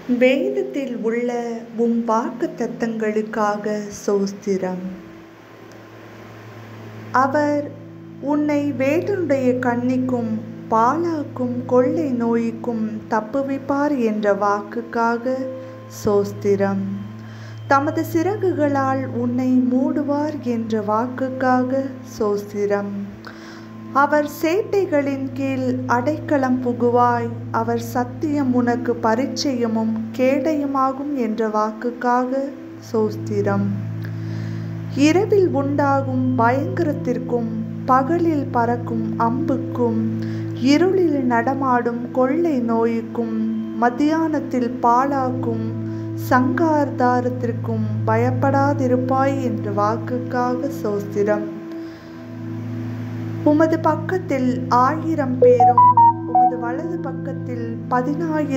வேதத்தில் உள்ள உம் வாக்குத்தத்தங்களுக்காக சோஸ்திரம் அவர் உன்னை வேடனுடைய கண்ணிக்கும் பாலாக்கும் கொள்ளை நோய்க்கும் தப்புவிப்பார் என்ற வாக்குக்காக சோஸ்திரம் தமது சிறகுகளால் உன்னை மூடுவார் என்ற வாக்குக்காக சோஸ்திரம் அவர் சேட்டைகளின் கீழ் அடைக்கலம் புகுவாய் அவர் சத்தியம் உனக்கு பரிச்சயமும் கேடயமாகும் என்ற வாக்குக்காக சோஸ்திரம் இரவில் உண்டாகும் பயங்கரத்திற்கும் பகலில் பறக்கும் அம்புக்கும் இருளில் நடமாடும் கொள்ளை நோய்க்கும் மத்தியானத்தில் பாலாக்கும் சங்கார்தாரத்திற்கும் பயப்படாதிருப்பாய் என்ற வாக்குக்காக சோஸ்திரம் உமது பக்கத்தில் ஆயிரம் பேரும் உமது வலது பக்கத்தில் பதினாயிரம்